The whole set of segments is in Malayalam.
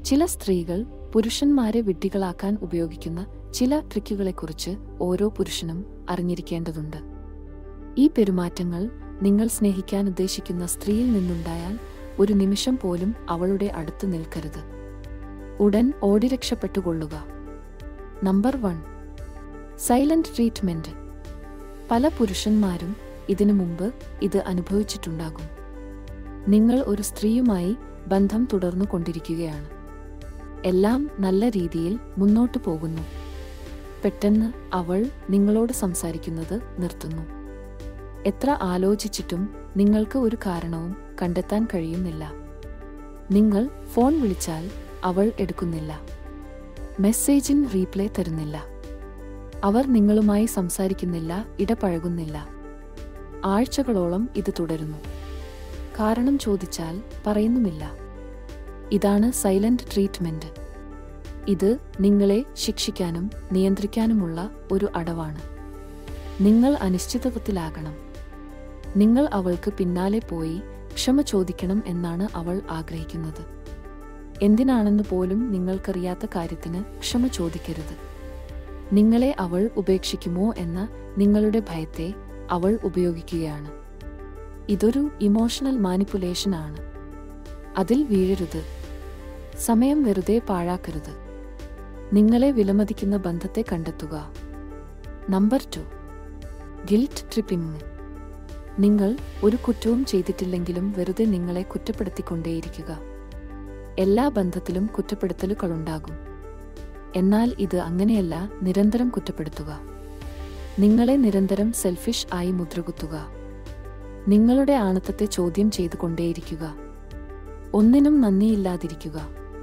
ചില സ്ത്രീകൾ പുരുഷന്മാരെ വിഡ്ഢികളാക്കാൻ ഉപയോഗിക്കുന്ന ചില ട്രിക്കുകളെക്കുറിച്ച് ഓരോ പുരുഷനും അറിഞ്ഞിരിക്കേണ്ടതുണ്ട് ഈ പെരുമാറ്റങ്ങൾ നിങ്ങൾ സ്നേഹിക്കാൻ ഉദ്ദേശിക്കുന്ന സ്ത്രീയിൽ നിന്നുണ്ടായാൽ ഒരു നിമിഷം പോലും അവളുടെ അടുത്ത് നിൽക്കരുത് ഉടൻ ഓടി രക്ഷപ്പെട്ടുകൊള്ളുക നമ്പർ വൺ സൈലന്റ് ട്രീറ്റ്മെന്റ് പല പുരുഷന്മാരും ഇതിനു മുമ്പ് ഇത് അനുഭവിച്ചിട്ടുണ്ടാകും നിങ്ങൾ ഒരു സ്ത്രീയുമായി ബന്ധം തുടർന്നു കൊണ്ടിരിക്കുകയാണ് എല്ലാം നല്ല രീതിയിൽ മുന്നോട്ടു പോകുന്നു പെട്ടെന്ന് അവൾ നിങ്ങളോട് സംസാരിക്കുന്നത് നിർത്തുന്നു എത്ര ആലോചിച്ചിട്ടും നിങ്ങൾക്ക് ഒരു കാരണവും കണ്ടെത്താൻ കഴിയുന്നില്ല നിങ്ങൾ ഫോൺ വിളിച്ചാൽ അവൾ എടുക്കുന്നില്ല മെസ്സേജിന് റീപ്ലൈ തരുന്നില്ല അവർ നിങ്ങളുമായി സംസാരിക്കുന്നില്ല ഇടപഴകുന്നില്ല ആഴ്ചകളോളം ഇത് തുടരുന്നു കാരണം ചോദിച്ചാൽ പറയുന്നുമില്ല ഇതാണ് സൈലന്റ് ട്രീറ്റ്മെന്റ് ഇത് നിങ്ങളെ ശിക്ഷിക്കാനും നിയന്ത്രിക്കാനുമുള്ള ഒരു അടവാണ് നിങ്ങൾ അനിശ്ചിതത്വത്തിലാകണം നിങ്ങൾ അവൾക്ക് പിന്നാലെ പോയി ക്ഷമ ചോദിക്കണം എന്നാണ് അവൾ ആഗ്രഹിക്കുന്നത് എന്തിനാണെന്ന് പോലും നിങ്ങൾക്കറിയാത്ത കാര്യത്തിന് ക്ഷമ ചോദിക്കരുത് നിങ്ങളെ അവൾ ഉപേക്ഷിക്കുമോ എന്ന നിങ്ങളുടെ ഭയത്തെ അവൾ ഉപയോഗിക്കുകയാണ് ഇതൊരു ഇമോഷണൽ മാനിപ്പുലേഷൻ ആണ് അതിൽ വീഴരുത് സമയം വെറുതെ പാഴാക്കരുത് നിങ്ങളെ വിലമതിക്കുന്ന ബന്ധത്തെ കണ്ടെത്തുക നമ്പർ ടു ഗിൽറ്റ് ട്രിപ്പിംഗ് നിങ്ങൾ ഒരു കുറ്റവും ചെയ്തിട്ടില്ലെങ്കിലും വെറുതെ നിങ്ങളെ കുറ്റപ്പെടുത്തിക്കൊണ്ടേയിരിക്കുക എല്ലാ ബന്ധത്തിലും കുറ്റപ്പെടുത്തലുകളുണ്ടാകും എന്നാൽ ഇത് അങ്ങനെയല്ല നിരന്തരം കുറ്റപ്പെടുത്തുക നിങ്ങളെ നിരന്തരം സെൽഫിഷ് ആയി മുദ്രകുത്തുക നിങ്ങളുടെ ആണത്തത്തെ ചോദ്യം ചെയ്തുകൊണ്ടേയിരിക്കുക ഒന്നിനും നന്ദിയില്ലാതിരിക്കുക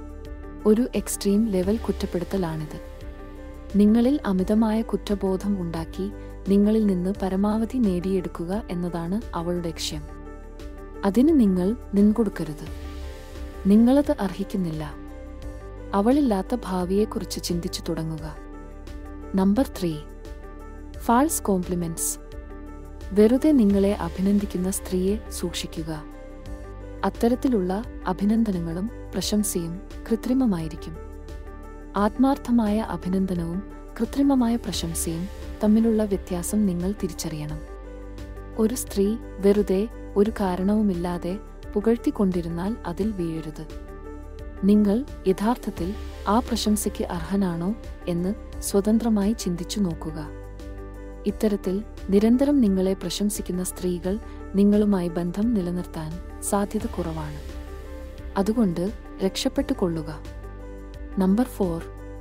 ഒരു എക്സ്ട്രീം ലെവൽ കുറ്റപ്പെടുത്തലാണിത് നിങ്ങളിൽ അമിതമായ കുറ്റബോധം ഉണ്ടാക്കി നിങ്ങളിൽ നിന്ന് പരമാവധി നേടിയെടുക്കുക എന്നതാണ് അവളുടെ ലക്ഷ്യം അതിന് നിങ്ങൾ നിൻകൊടുക്കരുത് നിങ്ങളത് അർഹിക്കുന്നില്ല അവളില്ലാത്ത ഭാവിയെക്കുറിച്ച് ചിന്തിച്ചു തുടങ്ങുക നമ്പർ ത്രീ ഫാൾസ് കോംപ്ലിമെന്റ്സ് വെറുതെ നിങ്ങളെ അഭിനന്ദിക്കുന്ന സ്ത്രീയെ സൂക്ഷിക്കുക അത്തരത്തിലുള്ള അഭിനന്ദനങ്ങളും പ്രശംസയും കൃത്രിമമായിരിക്കും ആത്മാർത്ഥമായ അഭിനന്ദനവും കൃത്രിമമായ പ്രശംസയും തമ്മിലുള്ള വ്യത്യാസം നിങ്ങൾ തിരിച്ചറിയണം ഒരു സ്ത്രീ വെറുതെ ഒരു കാരണവുമില്ലാതെ പുകഴ്ത്തിക്കൊണ്ടിരുന്നാൽ അതിൽ വീഴരുത് നിങ്ങൾ യഥാർത്ഥത്തിൽ ആ പ്രശംസയ്ക്ക് അർഹനാണോ എന്ന് സ്വതന്ത്രമായി ചിന്തിച്ചു നോക്കുക ഇത്തരത്തിൽ നിരന്തരം നിങ്ങളെ പ്രശംസിക്കുന്ന സ്ത്രീകൾ നിങ്ങളുമായി ബന്ധം നിലനിർത്താൻ സാധ്യത കുറവാണ് അതുകൊണ്ട് രക്ഷപ്പെട്ടുകൊള്ളുക നമ്പർ ഫോർ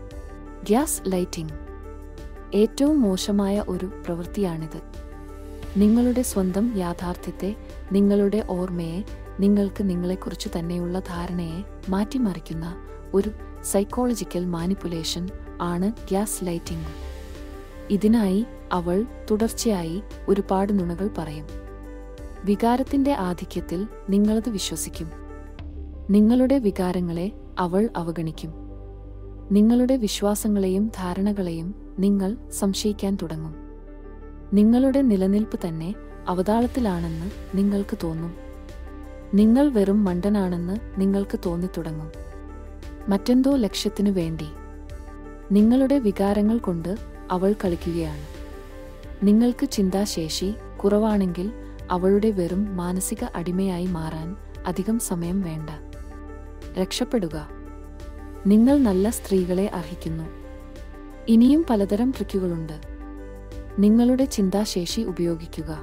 ഗ്യാസ് ലൈറ്റിംഗ് ഏറ്റവും മോശമായ ഒരു പ്രവൃത്തിയാണിത് നിങ്ങളുടെ സ്വന്തം യാഥാർത്ഥ്യത്തെ നിങ്ങളുടെ ഓർമ്മയെ നിങ്ങൾക്ക് നിങ്ങളെക്കുറിച്ച് തന്നെയുള്ള ധാരണയെ മാറ്റിമറിക്കുന്ന ഒരു സൈക്കോളജിക്കൽ മാനിപ്പുലേഷൻ ആണ് ഗ്യാസ് ലൈറ്റിംഗ് ഇതിനായി അവൾ തുടർച്ചയായി ഒരുപാട് നുണകൾ പറയും വികാരത്തിന്റെ ആധിക്യത്തിൽ നിങ്ങളത് വിശ്വസിക്കും നിങ്ങളുടെ വികാരങ്ങളെ അവൾ അവഗണിക്കും നിങ്ങളുടെ വിശ്വാസങ്ങളെയും ധാരണകളെയും നിങ്ങൾ സംശയിക്കാൻ തുടങ്ങും നിങ്ങളുടെ നിലനിൽപ്പ് തന്നെ അവതാളത്തിലാണെന്ന് നിങ്ങൾക്ക് തോന്നും നിങ്ങൾ വെറും മണ്ടനാണെന്ന് നിങ്ങൾക്ക് തോന്നിത്തുടങ്ങും മറ്റെന്തോ ലക്ഷ്യത്തിനു വേണ്ടി നിങ്ങളുടെ വികാരങ്ങൾ കൊണ്ട് അവൾ കളിക്കുകയാണ് നിങ്ങൾക്ക് ചിന്താശേഷി കുറവാണെങ്കിൽ അവളുടെ വെറും മാനസിക അടിമയായി മാറാൻ അധികം സമയം വേണ്ട രക്ഷപ്പെടുക നിങ്ങൾ നല്ല സ്ത്രീകളെ അർഹിക്കുന്നു ഇനിയും പലതരം ട്രിക്കുകളുണ്ട് നിങ്ങളുടെ ചിന്താശേഷി ഉപയോഗിക്കുക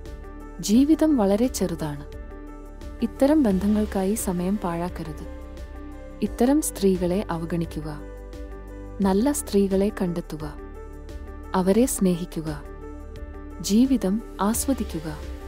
ജീവിതം വളരെ ചെറുതാണ് ഇത്തരം ബന്ധങ്ങൾക്കായി സമയം പാഴാക്കരുത് ഇത്തരം സ്ത്രീകളെ അവഗണിക്കുക നല്ല സ്ത്രീകളെ കണ്ടെത്തുക അവരെ സ്നേഹിക്കുക ജീവിതം ആസ്വദിക്കുക